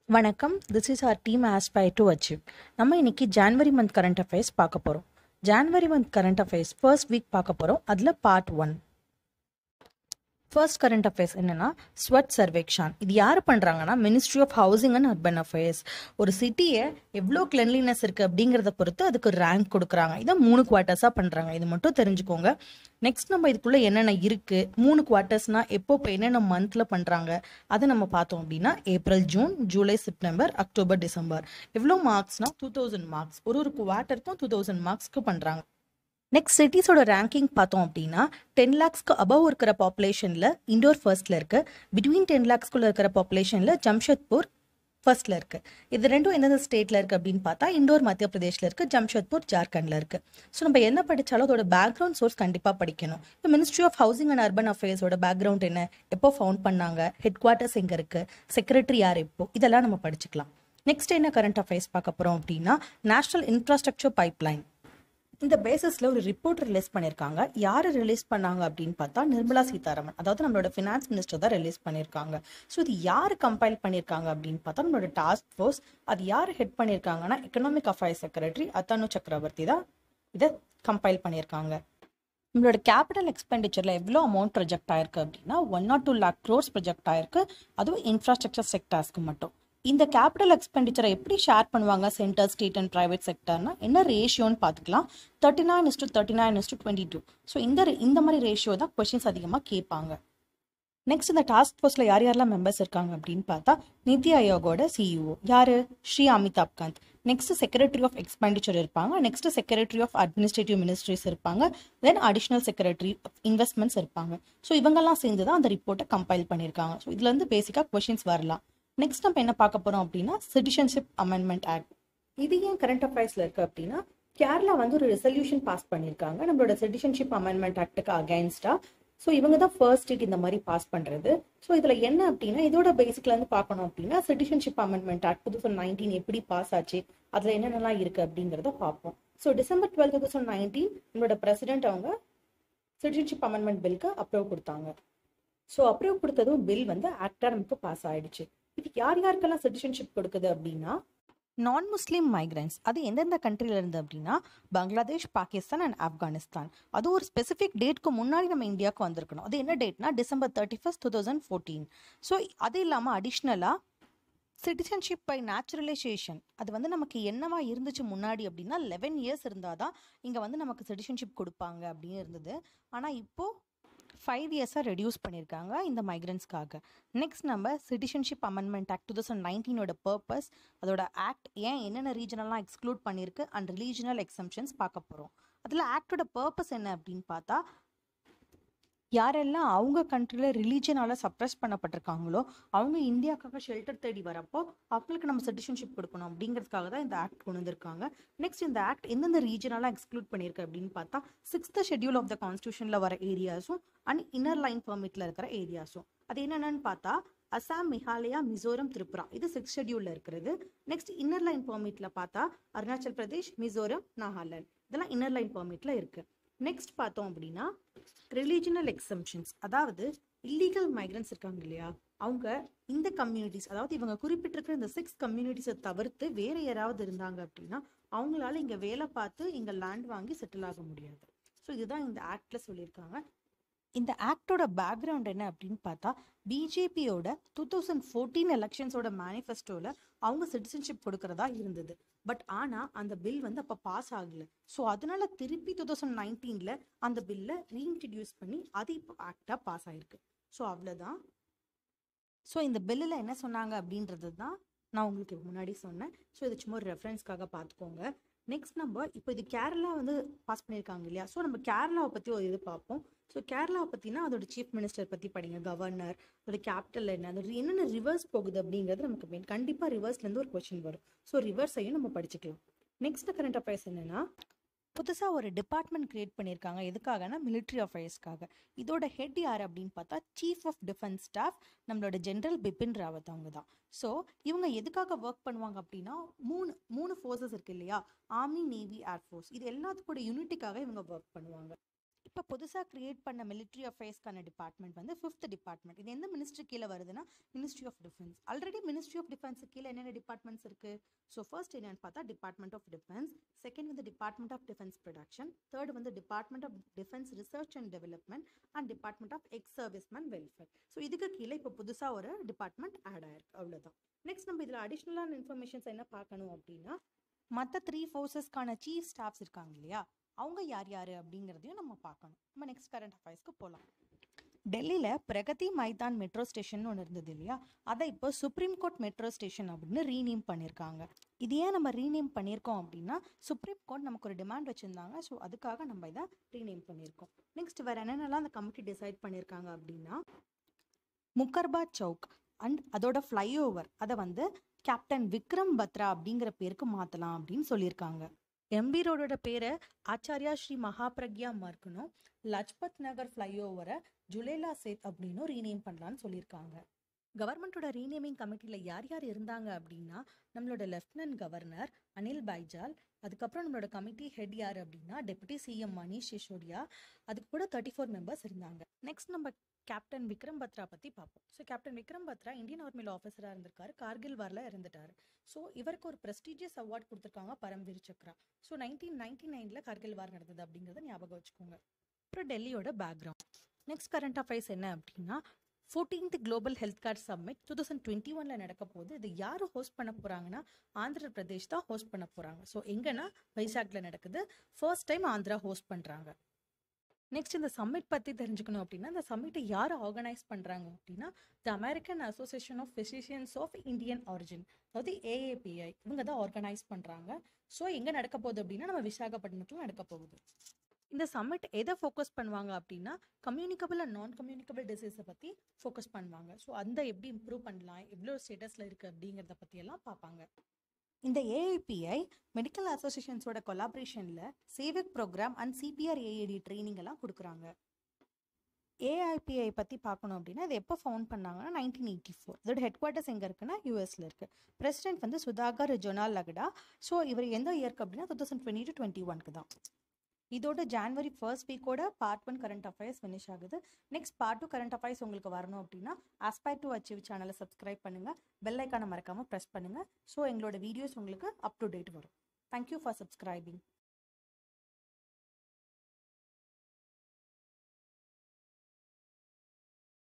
வணக்கம் this is our team aspire to achieve நம்ம இன்னைக்கு ஜான்வரி மந்த் கரண்ட் அஃபேர்ஸ் பார்க்க போகிறோம் January month current affairs first week பார்க்க போகிறோம் அதில் part one first current affairs என்னன்னா ஸ்வட் சர்வேக்ஷான் இது யார் பண்ணுறாங்கன்னா ministry of housing and urban affairs ஒரு சிட்டியை எவ்வளோ கிளென்லினஸ் இருக்குது அப்படிங்கிறத பொறுத்து அதுக்கு ரேங்க் கொடுக்குறாங்க இதை மூணு குவார்ட்டர்ஸாக பண்ணுறாங்க இது மட்டும் தெரிஞ்சுக்கோங்க நெக்ஸ்ட் நம்ம இதுக்குள்ளே என்னென்ன இருக்குது மூணு குவார்ட்டர்ஸ்னால் எப்போ இப்போ என்னென்ன மந்தில் பண்ணுறாங்க அதை நம்ம பார்த்தோம் அப்படின்னா April June July September October December எவ்வளோ மார்க்ஸ்னால் டூ தௌசண்ட் மார்க்ஸ் ஒரு ஒரு குவார்ட்டருக்கும் டூ தௌசண்ட் மார்க்ஸ்க்கு பண்ணுறாங்க நெக்ஸ்ட் சிட்டிஸோட ரேங்கிங் பார்த்தோம் அப்படின்னா டென் லேக்ஸ்க்கு அபவ் இருக்கிற பாப்புலேஷனில் இண்டோர் ஃபர்ஸ்ட்ல இருக்கு பிட்வீன் டென் லேக்ஸ்குள்ள இருக்கிற பாப்புலேஷனில் ஜம்ஷத்பூர் ஃபர்ஸ்ட்ல இருக்கு இது ரெண்டும் எந்தெந்த ஸ்டேட்ல இருக்கு அப்படின்னு பார்த்தா இண்டோர் மத்திய பிரதேஷ்ல இருக்கு ஜம்ஷத்பூர் ஜார்க்கண்ட்ல இருக்கு ஸோ நம்ம என்ன படிச்சாலும் அதோட பேக்ரவுண்ட் சோர்ஸ் கண்டிப்பா படிக்கணும் இப்போ ministry of housing and urban அஃபேர்ஸோட பேக்ரவுண்ட் என்ன எப்போ ஃபவுண்ட் பண்ணாங்க ஹெட் குவார்ட்டர்ஸ் எங்க இருக்கு செக்ரட்டரி யார் எப்போ இதெல்லாம் நம்ம படிச்சுக்கலாம் நெக்ஸ்ட் என்ன கரண்ட் அஃபேர்ஸ் பார்க்க போறோம் அப்படின்னா நேஷனல் இன்ஃப்ராஸ்ட்ரக்சர் பைப்லைன் இந்த பேசிஸில் ஒரு ரிப்போர்ட் ரிலீஸ் பண்ணியிருக்காங்க யார் ரிலீஸ் பண்ணாங்க அப்படின்னு பார்த்தா நிர்மலா சீதாராமன் அதாவது நம்மளோட ஃபினான்ஸ் மினிஸ்டர் தான் ரிலீஸ் பண்ணியிருக்காங்க ஸோ இது யார் கம்பைல் பண்ணியிருக்காங்க அப்படின்னு பார்த்தா நம்மளோட டாஸ்க் ஃபோர்ஸ் அது யார் ஹெட் பண்ணியிருக்காங்கன்னா எக்கனாமிக் அஃபேர்ஸ் செக்ரட்டரி அத்தானு சக்கரவர்த்தி தான் இதை கம்பைல் பண்ணியிருக்காங்க நம்மளோட கேபிட்டல் எக்ஸ்பெண்டிச்சரில் எவ்வளோ அமௌண்ட் ப்ரொஜெக்ட் ஆயிருக்கு அப்படின்னா one nought two lakh crores project ஆயிருக்கு அதுவும் இன்ஃப்ராஸ்ட்ரக்சர் செக்டார்ஸ்க்கு மட்டும் இந்த கேபிட்டல் எக்ஸ்பெண்டிச்சரை எப்படி ஷேர் பண்ணுவாங்க சென்டர் ஸ்டேட் அண்ட் ப்ரைவேட் செக்டர்னா என்ன ரேஷியோன்னு பார்த்துக்கலாம் thirty nine is to thirty nine is to twenty two so இந்த இந்த மாதிரி ரேஷியோ தான் கொஷின்ஸ் அதிகமாக கேட்பாங்க நெக்ஸ்ட் இந்த டாஸ்க் ஃபோர்ஸில் யார் யாரெல்லாம் மெம்பர்ஸ் இருக்காங்க அப்படின்னு பார்த்தா நிதி ஆயோகோட சிஇஓ யார் Shri Amitabh Kant next secretary of expenditure இருப்பாங்க next secretary of administrative ministries இருப்பாங்க தென் அடிஷனல் செக்ரட்டரி இன்வெஸ்ட்மெண்ட்ஸ் இருப்பாங்க ஸோ இவங்கெல்லாம் சேர்ந்து தான் அந்த ரிப்போர்ட்டை கம்பைல் பண்ணியிருக்காங்க ஸோ இதுல இருந்து பேசிக்காக கொஷின்ஸ் வரலாம் நெக்ஸ்ட் நம்ம என்ன பார்க்க போறோம் அப்படின்னா சிட்டிசன்ஷிப் அமெண்ட்மெண்ட் ஆக்ட் இது ஏன் கரண்ட் அஃபேர்ஸ்ல இருக்கு அப்படின்னா கேரளா வந்து ஒரு ரெசல்யூஷன் பாஸ் பண்ணியிருக்காங்க நம்மளோட சிட்டிசன்ஷிப் அமெண்ட்மெண்ட் ஆக்டுக்கு அகைன்ஸ்டா ஸோ இவங்க தான் ஃபர்ஸ்ட் ஸ்டேட் இந்த மாதிரி பாஸ் பண்றது ஸோ இதுல என்ன அப்படின்னா இதோட பேசிக்ல இருந்து பார்க்கணும் அப்படின்னா citizenship amendment act two thousand nineteen எப்படி பாஸ் ஆச்சு அதுல என்னென்னலாம் இருக்கு அப்படிங்கிறத பார்ப்போம் so December twelve two thousand nineteen நம்மளோட பிரசிடென்ட் அவங்க சிட்டிசன்ஷிப் அமெண்ட்மெண்ட் பில்க்கு அப்ரூவ் கொடுத்தாங்க ஸோ அப்ரூவ் கொடுத்ததும் பில் வந்து ஆக்டா நமக்கு பாஸ் ஆயிடுச்சு இது யார் யாருக்கெல்லாம் சிட்டிசன்ஷிப் கொடுக்குது அப்படின்னா நான் முஸ்லீம் மைக்ரன்ஸ் அது எந்தெந்த கண்ட்ரில இருந்து அப்படின்னா பங்களாதேஷ் பாகிஸ்தான் அண்ட் ஆப்கானிஸ்தான் அது ஒரு ஸ்பெசிஃபிக் டேட்க்கு முன்னாடி நம்ம இந்தியாவுக்கு வந்திருக்கணும் அது என்ன டேட்னா December thirty first two thousand fourteen so அது இல்லாமல் அடிஷ்னலாக சிட்டிசன்ஷிப் பை நேச்சுரலைசேஷன் அது வந்து நமக்கு என்னவா இருந்துச்சு முன்னாடி அப்படின்னா லெவன் இயர்ஸ் இருந்தால் தான் இங்கே வந்து நமக்கு சிட்டிசன்ஷிப் கொடுப்பாங்க அப்படின்னு இருந்தது ஆனால் இப்போது ஃபைவ் இயர்ஸாக ரெடியூஸ் பண்ணியிருக்காங்க இந்த மைக்ரன்ஸ்க்காக நெக்ஸ்ட் நம்ம citizenship amendment act two thousand நைன்டீனோட பர்பஸ் அதோட ஆக்ட் ஏன் என்னென்ன ரீஜனெல்லாம் எக்ஸ்க்ளூட் பண்ணியிருக்கு அண்ட் ரிலீஜனல் எக்ஸம்ஷன்ஸ் பார்க்க போகிறோம் அதில் ஆக்டோட பர்பஸ் என்ன அப்படின்னு பார்த்தா யாரெல்லாம் அவங்க கண்ட்ரியில் ரிலீஜனால சப்ரஸ் பண்ணப்பட்டிருக்காங்களோ அவங்க இந்தியாவுக்காக ஷெல்டர் தேடி வரப்போ அவங்களுக்கு நம்ம சிட்டிசன்ஷிப் கொடுக்கணும் அப்படிங்கிறதுக்காக தான் இந்த ஆக்ட் கொண்டு வந்திருக்காங்க நெக்ஸ்ட் இந்த ஆக்ட் எந்தெந்த ரீஜனெல்லாம் எக்ஸ்க்ளூட் பண்ணியிருக்கு அப்படின்னு பார்த்தா சிக்ஸ்த் ஷெட்யூல் ஆஃப் த கான்ஸ்டியூஷனில் வர ஏரியாஸும் அண்ட் இன்னர் லைன் பெர்மிட்டில் இருக்கிற ஏரியாஸும் அது என்னென்னு பார்த்தா அசாம் மேகாலயா மிசோரம் திரிபுரா இது சிக்ஸ் ஷெட்யூலில் இருக்கிறது நெக்ஸ்ட் இன்னர் லைன் பெர்மிட்டில் பார்த்தா அருணாச்சல் பிரதேஷ் மிசோரம் நாகாலாந்து இதெல்லாம் இன்னர் லைன் பெர்மிட்டில் இருக்குது நெக்ஸ்ட் பார்த்தோம் அப்படின்னா ரிலீஜனல் எக்ஸம்ஷன்ஸ் அதாவது இல்லீகல் மைக்ரன்ஸ் இருக்காங்க இல்லையா அவங்க இந்த கம்யூனிட்டிஸ் அதாவது இவங்க குறிப்பிட்டிருக்கிற இந்த சிக்ஸ் கம்யூனிட்டிஸை தவிர்த்து வேற யாராவது இருந்தாங்க அப்படின்னா அவங்களால இங்க வேலை பார்த்து இங்க லேண்ட் வாங்கி செட்டில் ஆக முடியாது ஸோ இதுதான் இந்த ஆக்ட்ல சொல்லியிருக்காங்க இந்த ஆக்டோட பேக்ரவுண்ட் என்ன அப்படின்னு பார்த்தா பிஜேபியோட டூ தௌசண்ட் ஃபோர்டீன் எலெக்ஷன்ஸோட மேனிஃபெஸ்டோவில் அவங்க சிட்டிசன்ஷிப் கொடுக்கறதா இருந்தது பட் ஆனால் அந்த பில் வந்து அப்போ பாஸ் ஆகல ஸோ அதனால திருப்பி டூ தௌசண்ட் நைன்டீனில் அந்த பில்லை ரீஇன்ட்ரடியூஸ் பண்ணி அது இப்போ ஆக்டாக பாஸ் ஆயிருக்கு ஸோ அவ்வளோதான் ஸோ இந்த பில்லில் என்ன சொன்னாங்க அப்படின்றது தான் நான் உங்களுக்கு முன்னாடி சொன்னேன் ஸோ இது சும்மா ஒரு ரெஃபரன்ஸ்க்காக பார்த்துக்கோங்க நெக்ஸ்ட் நம்ம இப்போ இது கேரளா வந்து பாஸ் பண்ணியிருக்காங்க இல்லையா ஸோ நம்ம கேரளாவை பற்றி ஒரு இது பார்ப்போம் ஸோ கேரளாவை பற்றினா அதோட சீஃப் மினிஸ்டர் பற்றி படிங்க கவர்னர் அதோட கேபிட்டல் என்ன அதோட என்னென்ன ரிவர்ஸ் போகுது அப்படிங்கிறது நமக்கு மெயின் கண்டிப்பாக ரிவர்ஸ்லேருந்து ஒரு கொஸ்டின் வரும் ஸோ ரிவர்ஸையும் நம்ம படிச்சுக்கலாம் நெக்ஸ்ட் கரண்ட் அஃபேர்ஸ் என்னன்னா புதுசாக ஒரு டிபார்ட்மெண்ட் கிரியேட் பண்ணியிருக்காங்க எதுக்காகனா மிலிட்ரி அஃபேர்ஸ்க்காக இதோட ஹெட் யார் அப்படின்னு பார்த்தா சீஃப் ஆஃப் டிஃபென்ஸ் ஸ்டாஃப் நம்மளோட ஜென்ரல் பிபின் ராவத் அவங்க தான் ஸோ இவங்க எதுக்காக ஒர்க் பண்ணுவாங்க அப்படின்னா மூணு மூணு ஃபோர்ஸஸ் இருக்கு இல்லையா ஆர்மி நேவி ஏர்ஃபோர்ஸ் இது எல்லாத்துக்கூட யூனிட்டிக்காக இவங்க ஒர்க் பண்ணுவாங்க இப்போ புதுசாக கிரியேட் பண்ண மிலிட்ரி அஃபேர்ஸ்க்கான டிபார்ட்மெண்ட் வந்து ஃபிஃப்த் டிபார்ட்மெண்ட் இது எந்த மினிஸ்ட்ரி கீழே வருதுன்னா ministry of defence already ministry of defence கீழே என்னென்ன டிபார்ட்மெண்ட்ஸ் இருக்கு ஸோ ஃபர்ஸ்ட் என்னன்னு பார்த்தா டிபார்ட்மெண்ட் ஆஃப் டிஃபென்ஸ் செகண்ட் வந்து department of defence production third வந்து department of defence research and development and department of ex servicemen welfare so இதுக்கு கீழே இப்போ புதுசாக ஒரு டிபார்ட்மெண்ட் ஆட் ஆயிருக்கு அவ்வளோதான் நெக்ஸ்ட் நம்ம இதில் அடிஷ்னலான இன்ஃபர்மேஷன்ஸ் என்ன பார்க்கணும் அப்படின்னா மற்ற த்ரீ ஃபோர்ஸஸ்க்கான சீஃப் ஸ்டாஃப்ஸ் இருக்காங்க இல்லையா அவங்க யார் யார் அப்படிங்கிறதையும் நம்ம பார்க்கணும் நம்ம நெக்ஸ்ட் கரண்ட் அஃபேர்ஸ்க்கு போகலாம் டெல்லியில் பிரகதி மைதான் மெட்ரோ ஸ்டேஷன் ஒன்று இருந்தது இல்லையா அதை இப்போ சுப்ரீம் கோர்ட் மெட்ரோ ஸ்டேஷன் அப்படின்னு ரீநேம் பண்ணியிருக்காங்க இது ஏன் நம்ம ரீநேம் பண்ணியிருக்கோம் அப்படின்னா சுப்ரீம் கோர்ட் நமக்கு ஒரு டிமாண்ட் வச்சுருந்தாங்க ஸோ அதுக்காக நம்ம இதை ரீநேம் பண்ணியிருக்கோம் நெக்ஸ்ட் வேறு என்னென்னலாம் அந்த கமிட்டி டிசைட் பண்ணியிருக்காங்க அப்படின்னா முக்கர்பா சவுக் அண்ட் அதோட ஃப்ளைஓவர் அதை வந்து கேப்டன் விக்ரம் பத்ரா அப்படிங்கிற பேருக்கு மாற்றலாம் அப்படின்னு சொல்லியிருக்காங்க எம்பி ரோடோட பேரை ஆச்சாரியா ஸ்ரீ மகாபிரக்யா மார்க்கணும் லஜ்பத் நகர் ஃப்ளைஓவரை ஜுலேலா சேத் அப்படின்னும் ரீநேம் பண்ணலான்னு சொல்லியிருக்காங்க கவர்மெண்ட்டோட ரீநேமிங் கமிட்டியில் யார் யார் இருந்தாங்க அப்படின்னா நம்மளோட லெஃப்டினன்ட் கவர்னர் அனில் பைஜால் அதுக்கப்புறம் நம்மளோட கமிட்டி ஹெட் யார் அப்படின்னா டெபுட்டி சிஎம் மணிஷ் சிசோடியா அதுக்கு கூட தேர்ட்டி ஃபோர் மெம்பர்ஸ் இருந்தாங்க நெக்ஸ்ட் நம்ம கேப்டன் விக்ரம் பத்ரா பற்றி பார்ப்போம் so captain Vikram Batra Indian ஆர்மியில் ஆஃபீஸராக இருந்திருக்காரு கார்கில் வாரில் இறந்துட்டாரு ஸோ இவருக்கு ஒரு ப்ரெஸ்டீஜியஸ் அவார்ட் கொடுத்துருக்காங்க Paramvir Chakra so nineteen ninety நைனில் கார்கில் வார் நடந்தது அப்படிங்கிறத ஞாபகம் வச்சுக்கோங்க அப்புறம் டெல்லியோட பேக்ரவுண்ட் நெக்ஸ்ட் கரண்ட் அஃபேர்ஸ் என்ன அப்படின்னா fourteenth global health card summit two thousand twenty ஒன்ல நடக்க போகுது இது யார் ஹோஸ்ட் பண்ண போறாங்கன்னா ஆந்திர பிரதேஷ் தான் ஹோஸ்ட் பண்ண போறாங்க ஸோ எங்கன்னா வைசாக்ல நடக்குது ஃபர்ஸ்ட் டைம் ஆந்திரா ஹோஸ்ட் பண்றாங்க நெக்ஸ்ட் இந்த சம்மிட் பற்றி தெரிஞ்சுக்கணும் அப்படின்னா இந்த சம்மிட்டை யார் ஆர்கனைஸ் பண்ணுறாங்க அப்படின்னா the American association of physicians of Indian origin அதாவது ஏஏபிஐ இவங்க தான் ஆர்கனைஸ் பண்ணுறாங்க ஸோ எங்கே நடக்க போகுது அப்படின்னா நம்ம விசாகப்பட்டினத்தில் நடக்க போகுது இந்த சம்மிட் எதை ஃபோக்கஸ் பண்ணுவாங்க அப்படின்னா கம்யூனிகபிள் அண்ட் நான் கம்யூனிகபிள் டிசீஸை பற்றி ஃபோக்கஸ் பண்ணுவாங்க ஸோ அந்த எப்படி இம்ப்ரூவ் பண்ணலாம் எவ்வளோ ஸ்டேட்டஸில் இருக்குது அப்படிங்கிறத பற்றியெல்லாம் பார்ப்பாங்க இந்த ஏஐபிஐ மெடிக்கல் அசோசியேஷன்ஸோட கொலாபரேஷனில் Sevak program and CPR AAD training எல்லாம் கொடுக்குறாங்க ஏஐபிஐ பற்றி பார்க்கணும் அப்படின்னா இது எப்போ ஃபவுண்ட் பண்ணாங்கன்னா நைன்டீன் எயிட்டி ஃபோர் இதோட ஹெட் குவார்ட்டர்ஸ் எங்கே இருக்குன்னா யூஎஸில் இருக்குது பிரசிடென்ட் வந்து சுதாகர் ஜொனால் லகடா ஸோ இவர் எந்த இயர்க்கு அப்படின்னா two thousand twenty to twenty ஒன்க்கு தான் இதோட ஜான்வரி ஃபர்ஸ்ட் வீக்கோட part one current affairs finish ஆகுது next part two current affairs உங்களுக்கு வரணும் அப்படின்னா ஆஸ்பைர் டு அச்சீவ் சேனலை சப்ஸ்கிரைப் பண்ணுங்க பெல் ஐக்கானை மறக்காம ப்ரெஸ் பண்ணுங்க ஸோ எங்களோட வீடியோஸ் உங்களுக்கு அப் டு டேட் வரும் தேங்க்யூ ஃபார் சப்ஸ்கிரைபிங்